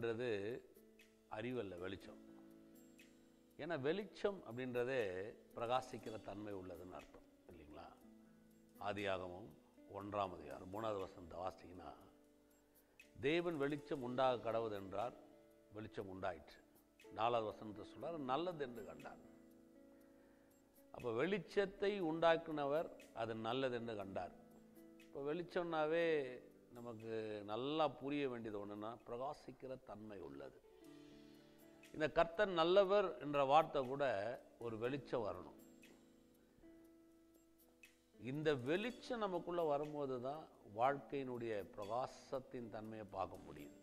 அப்படின்றது அறிவல்ல வெளிச்சம் ஏன்னா வெளிச்சம் அப்படின்றதே பிரகாசிக்கிற தன்மை உள்ளதுன்னு அர்த்தம் இல்லைங்களா ஆதியாகமும் ஒன்றாம் அதிகாரம் மூணாவது வசனத்தை வாசிங்கன்னா தேவன் வெளிச்சம் உண்டாக கடவுது என்றார் வெளிச்சம் உண்டாயிற்று நாலாவது வசனத்தை சொல்றார் நல்லது என்று கண்டார் அப்போ வெளிச்சத்தை உண்டாக்குனவர் அது நல்லது என்று கண்டார் இப்போ வெளிச்சம்னாவே நமக்கு நல்லா புரிய வேண்டியது ஒன்றுன்னா பிரகாசிக்கிற தன்மை உள்ளது இந்த கர்த்தர் நல்லவர் என்ற வார்த்தை கூட ஒரு வெளிச்சம் வரணும் இந்த வெளிச்சம் நமக்குள்ள வரும்போது தான் வாழ்க்கையினுடைய பிரகாசத்தின் தன்மையை பார்க்க முடியுது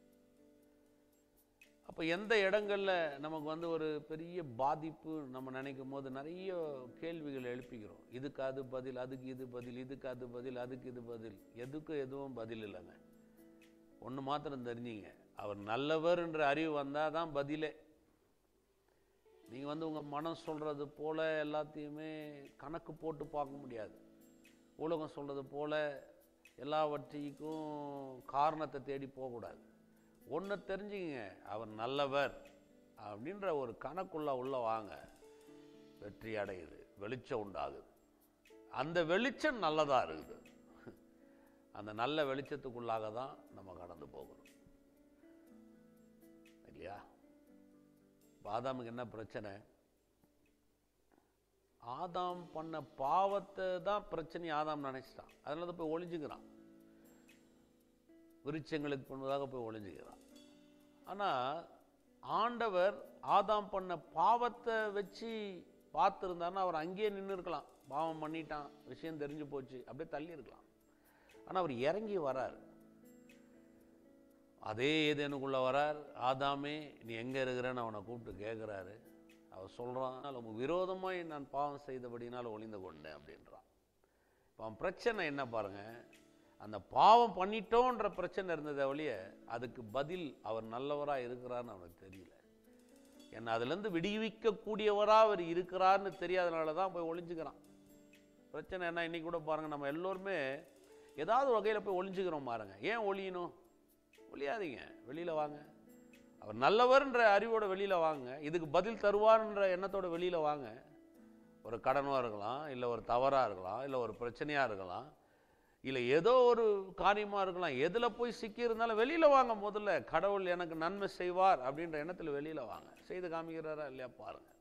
அப்போ எந்த இடங்கள்ல நமக்கு வந்து ஒரு பெரிய பாதிப்பு நம்ம நினைக்கும் போது நிறைய கேள்விகள் எழுப்பிக்கிறோம் இதுக்கு அது பதில் அதுக்கு இது பதில் இதுக்கு அது பதில் அதுக்கு இது பதில் எதுக்கு எதுவும் பதில் இல்லைங்க ஒன்று மாத்திரம் தெரிஞ்சிங்க அவர் நல்லவர் என்ற அறிவு வந்தால் தான் பதிலே நீங்கள் வந்து உங்கள் மனம் சொல்கிறது போல எல்லாத்தையுமே கணக்கு போட்டு பார்க்க முடியாது உலகம் சொல்கிறது போல எல்லாவற்றிக்கும் காரணத்தை தேடி போகக்கூடாது ஒன்று தெரிஞ்சுங்க அவர் நல்லவர் அப்படின்ற ஒரு கணக்குள்ள உள்ள வாங்க வெற்றி அடையுது வெளிச்சம் உண்டாகுது அந்த வெளிச்சம் நல்லதாக இருக்குது அந்த நல்ல வெளிச்சத்துக்குள்ளாக தான் நம்ம கடந்து போகணும் இல்லையா இப்ப ஆதாமுக்கு என்ன பிரச்சனை ஆதாம் பண்ண பாவத்தை தான் பிரச்சனை ஆதாம் நினைச்சிட்டான் அதனால தான் போய் ஒளிஞ்சுக்கிறான் விருட்சங்களுக்கு பண்ணுவதாக போய் ஒளிஞ்சுக்கிறான் ஆனால் ஆண்டவர் ஆதாம் பண்ண பாவத்தை வச்சு பார்த்துருந்தாருன்னா அவர் அங்கேயே நின்று இருக்கலாம் பாவம் பண்ணிட்டான் விஷயம் தெரிஞ்சு போச்சு அப்படியே தள்ளி இருக்கலாம் ஆனால் அவர் இறங்கி வரார் அதே ஏதேனுக்குள்ள வரார் ஆதாமே நீ எங்கே இருக்கிறேன்னு அவனை கூப்பிட்டு கேட்குறாரு அவர் சொல்கிறான் உங்க விரோதமாய் நான் பாவம் செய்தபடினால் ஒளிந்து கொண்டேன் அப்படின்றான் இப்போ அவன் பிரச்சனை என்ன பாருங்க அந்த பாவம் பண்ணிட்டோன்ற பிரச்சனை இருந்ததை ஒழிய அதுக்கு பதில் அவர் நல்லவராக இருக்கிறான்னு அவனுக்கு தெரியல ஏன்னா அதுலேருந்து விடுவிக்கக்கூடியவராக அவர் இருக்கிறார்னு தெரியாதனால தான் போய் ஒளிஞ்சுக்கிறான் பிரச்சனை என்ன இன்னைக்கு கூட பாருங்கள் நம்ம எல்லோருமே ஏதாவது வகையில் போய் ஒளிஞ்சுக்கிறோம் பாருங்க ஏன் ஒளியணும் ஒளியாதீங்க வெளியில் வாங்க அவர் நல்லவர்ன்ற அறிவோட வெளியில் வாங்க இதுக்கு பதில் தருவார்ன்ற எண்ணத்தோட வெளியில் வாங்க ஒரு கடனாக இருக்கலாம் இல்லை ஒரு தவறாக இருக்கலாம் இல்லை ஒரு பிரச்சனையாக இருக்கலாம் இல்லை ஏதோ ஒரு காரியமாக இருக்கலாம் எதில் போய் சிக்கி இருந்தாலும் வெளியில் வாங்க முதல்ல கடவுள் எனக்கு நன்மை செய்வார் அப்படின்ற எண்ணத்தில் வெளியில் வாங்க செய்து காமிக்கிறாரா இல்லையா பாருங்கள்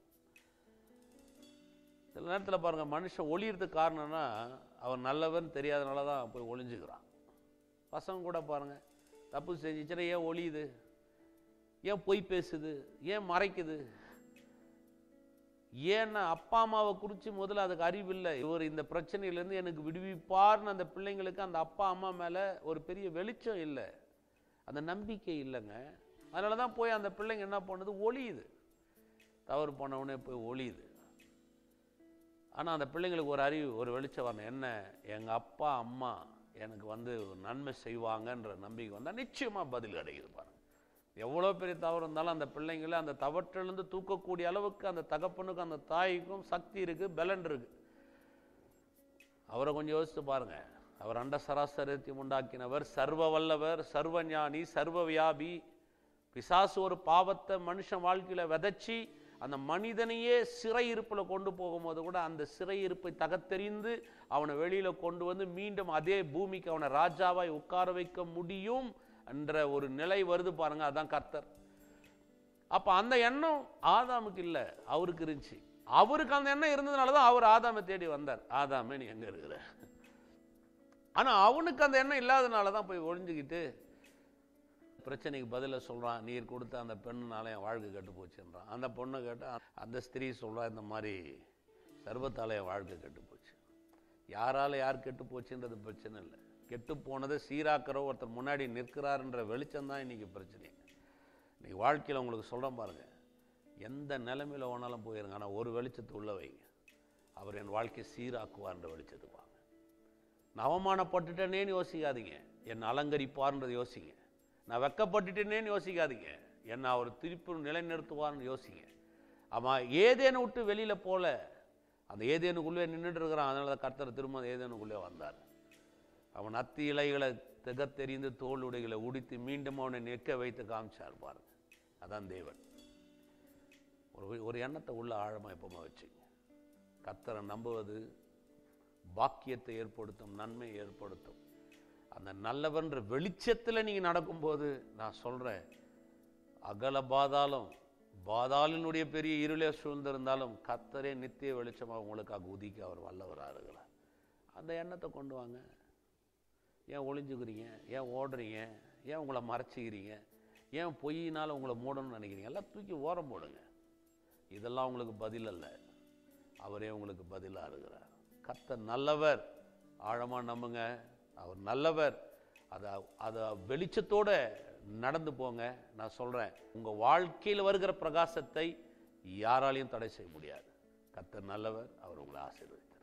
சில நேரத்தில் பாருங்கள் மனுஷன் ஒளியறதுக்கு காரணம்னா அவர் நல்லவர்னு தெரியாதனால தான் போய் ஒளிஞ்சுக்கிறான் பசங்க கூட பாருங்கள் தப்பு செஞ்சுச்சுன்னா ஏன் ஒளியுது ஏன் பொய் பேசுது ஏன் மறைக்குது ஏன்னா அப்பா அம்மாவை குறித்து முதல்ல அதுக்கு அறிவு இல்லை இவர் இந்த பிரச்சனையிலேருந்து எனக்கு விடுவிப்பார்னு அந்த பிள்ளைங்களுக்கு அந்த அப்பா அம்மா மேலே ஒரு பெரிய வெளிச்சம் இல்லை அந்த நம்பிக்கை இல்லைங்க அதனால தான் போய் அந்த பிள்ளைங்க என்ன பண்ணுது ஒளியுது தவறு பண்ணவுடனே போய் ஒளியுது ஆனால் அந்த பிள்ளைங்களுக்கு ஒரு அறிவு ஒரு வெளிச்சம் வரணும் என்ன எங்கள் அப்பா அம்மா எனக்கு வந்து ஒரு நன்மை செய்வாங்கன்ற நம்பிக்கை வந்தால் நிச்சயமாக பதில் கிடைக்குது பாருங்க எவ்வளோ பெரிய தவறு இருந்தாலும் அந்த பிள்ளைங்கள அந்த தவற்றிலிருந்து தூக்கக்கூடிய அளவுக்கு அந்த தகப்பனுக்கும் அந்த தாய்க்கும் சக்தி இருக்குது பலன் இருக்குது அவரை கொஞ்சம் யோசித்து பாருங்க அவர் அண்ட சராசரத்தையும் உண்டாக்கினவர் சர்வ வல்லவர் சர்வ ஞானி சர்வ வியாபி பிசாசு ஒரு பாவத்தை மனுஷன் வாழ்க்கையில் விதைச்சி அந்த மனிதனையே சிறையிருப்பில் கொண்டு போகும்போது கூட அந்த சிறையிருப்பை தகத்தெறிந்து அவனை வெளியில் கொண்டு வந்து மீண்டும் அதே பூமிக்கு அவனை ராஜாவாய் உட்கார வைக்க முடியும் என்ற ஒரு நிலை வருது பாருங்க அதான் கர்த்தர் அப்போ அந்த எண்ணம் ஆதாமுக்கு இல்லை அவருக்கு இருந்துச்சு அவருக்கு அந்த எண்ணம் இருந்ததுனால தான் அவர் ஆதாமை தேடி வந்தார் ஆதாமே நீ எங்கே இருக்கிற ஆனால் அவனுக்கு அந்த எண்ணம் இல்லாதனால தான் போய் ஒழிஞ்சுக்கிட்டு பிரச்சனைக்கு பதிலை சொல்கிறான் நீர் கொடுத்த அந்த பெண்ணுனால என் வாழ்க்கை கெட்டு போச்சுன்றான் அந்த பொண்ணை கேட்டால் அந்த ஸ்திரீ சொல்கிறா இந்த மாதிரி சர்வத்தால் என் வாழ்க்கை கெட்டு போச்சு யாரால் யார் கெட்டு போச்சுன்றது பிரச்சனை இல்லை கெட்டு போனதை சீராக்கிற ஒருத்தர் முன்னாடி நிற்கிறாருன்ற வெளிச்சம் தான் இன்றைக்கி பிரச்சனை இன்னைக்கு வாழ்க்கையில் உங்களுக்கு சொல்கிறேன் பாருங்க எந்த நிலைமையில் வேணாலும் போயிருங்க ஆனால் ஒரு வெளிச்சத்தை உள்ள வைங்க அவர் என் வாழ்க்கையை சீராக்குவார்ன்ற வெளிச்சத்துக்கு வாங்க நான் அவமானப்பட்டுட்டேனேன்னு யோசிக்காதீங்க என்னை அலங்கரிப்பார்ன்றது யோசிங்க நான் வெக்கப்பட்டுட்டேனேன்னு யோசிக்காதீங்க என்னை அவர் திருப்பி நிலைநிறுத்துவார்னு யோசிங்க ஆமாம் ஏதேனை விட்டு வெளியில் போல அந்த ஏதேனுக்குள்ளே நின்றுட்டு இருக்கிறான் அதனால தான் கர்த்தர் திரும்ப அந்த ஏதேனுக்குள்ளே வந்தார் அவன் அத்தி இலைகளை திகத்தெறிந்து தோல் உடைகளை உடித்து மீண்டும் அவனை நிற்க வைத்து காமிச்சார் பாருங்க அதான் தேவன் ஒரு ஒரு எண்ணத்தை உள்ள ஆழமாக எப்பவுமே வச்சுங்க கத்தரை நம்புவது பாக்கியத்தை ஏற்படுத்தும் நன்மையை ஏற்படுத்தும் அந்த நல்லவன்ற வெளிச்சத்தில் நீங்கள் நடக்கும்போது நான் சொல்கிறேன் அகல பாதாளம் பாதாளினுடைய பெரிய இருளே சூழ்ந்திருந்தாலும் கத்தரே நித்திய வெளிச்சமாக உங்களுக்காக உதிக்க அவர் வல்லவராக இருக்கிறார் அந்த எண்ணத்தை கொண்டு வாங்க ஏன் ஒளிஞ்சுக்கிறீங்க ஏன் ஓடுறீங்க ஏன் உங்களை மறைச்சிக்கிறீங்க ஏன் பொய்யினால் உங்களை மூடணும்னு நினைக்கிறீங்க எல்லாம் தூக்கி ஓரம் போடுங்க இதெல்லாம் உங்களுக்கு பதில் அல்ல அவரே உங்களுக்கு பதிலாக இருக்கிறார் கர்த்தர் நல்லவர் ஆழமாக நம்புங்க அவர் நல்லவர் அதை அதை வெளிச்சத்தோட நடந்து போங்க நான் சொல்கிறேன் உங்கள் வாழ்க்கையில் வருகிற பிரகாசத்தை யாராலையும் தடை செய்ய முடியாது கர்த்தர் நல்லவர் அவர் உங்களை ஆசீர்வதித்தார்